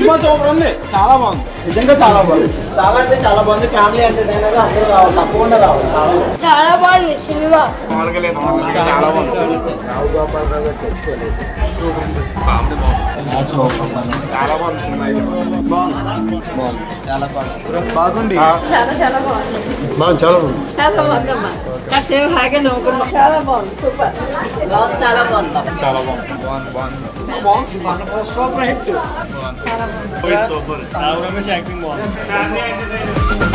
Cinema super ఉంది చాలా బాగుంది నిజంగా చాలా బాగుంది చాలా అంటే చాలా బాగుంది ఫ్యామిలీ ఎంటర్టైనర్ అందరూ రావాలి తప్పకుండా రావాలి చాలా బాగుంది. చాలా బాగుంది సినిమా మామూలుగా లేదు నిజంగా చాలా బాగుంది చాలా బాగుంది సినిమా ఇది. చాలా చాలా బాగుంది బాగుంది చాలా బాగుంది చాలా బాగుందమ్మా కాసేపు హాగే నవ్వుకున్నాం చాలా బాగుంది సూపర్ చాలా బాగుంది చాలా బాగుంది బాగుంది super hit super Ramesh acting బాగుంది